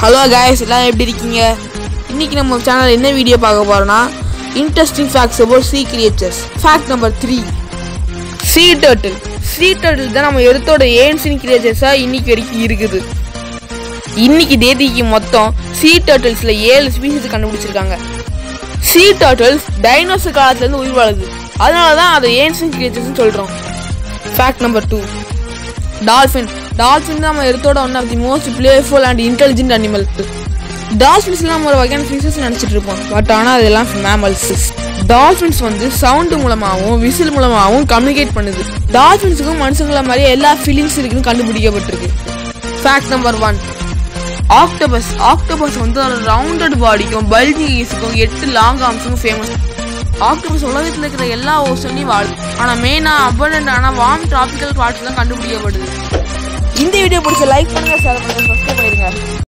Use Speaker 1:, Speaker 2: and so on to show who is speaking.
Speaker 1: hello guys எல்லாம் எப்படி இருக்கீங்க இன்னைக்கு நம்ம சேனல் என்ன வீடியோ பார்க்க போறோம்னா interesting facts about sea creatures fact number three sea turtle sea turtle தான் நம்ம எர்த்தோட ஏன்சின் கிரியேச்சர்ஸாக இன்னைக்கு வரைக்கும் இருக்குது இன்னைக்கு தேதிக்கு மொத்தம் sea turtlesல ஏழு ஸ்பீசிஸ் கண்டுபிடிச்சிருக்காங்க sea turtles டைனோசர் காலத்துலேருந்து உயிர் வாழுது அதனால தான் அதை ஏன்சின் கிரியேச்சர்ஸ்னு சொல்கிறோம் fact number two dolphin dolphin தான் நம்ம எர்த்தோட one of the most playful and intelligent animal டால்ஃபின்ஸ்லாம் நம்ம ஒரு வகையான ஃபிஷஸ் நினச்சிட்டு இருப்போம் பட் ஆனால் அதெல்லாம் மேமல்ஸ் டால்ஃபின்ஸ் வந்து சவுண்டு மூலமாகவும் விசில் மூலமாகவும் கம்யூனிகேட் பண்ணுது டால்ஃபின்ஸுக்கும் மனுஷங்கள மாதிரி எல்லா ஃபீலிங்ஸ் இருக்குன்னு கண்டுபிடிக்கப்பட்டிருக்கு fact number one octopus octopus வந்து ஒரு ரவுண்டட் பாடிக்கும் பல்ஜி ஈஸுக்கும் எட்டு லாங் ஆர்ம்ஸுக்கும் ஃபேமஸ் ஆக்டோபஸ் உலகத்தில் இருக்கிற எல்லா ஓஷன்லையும் வாழும் ஆனால் மெயினாக அபண்டன்ட் ஆனால் வார்ம் டிராபிக்கல் பார்ட்ஸ் தான் கண்டுபிடிக்கப்படுது இந்த வீடியோ பிடிச்ச லைக் பண்ணுங்க ஷேர் பண்ணுங்க சப்ஸ்கிரைப் பண்ணிருங்க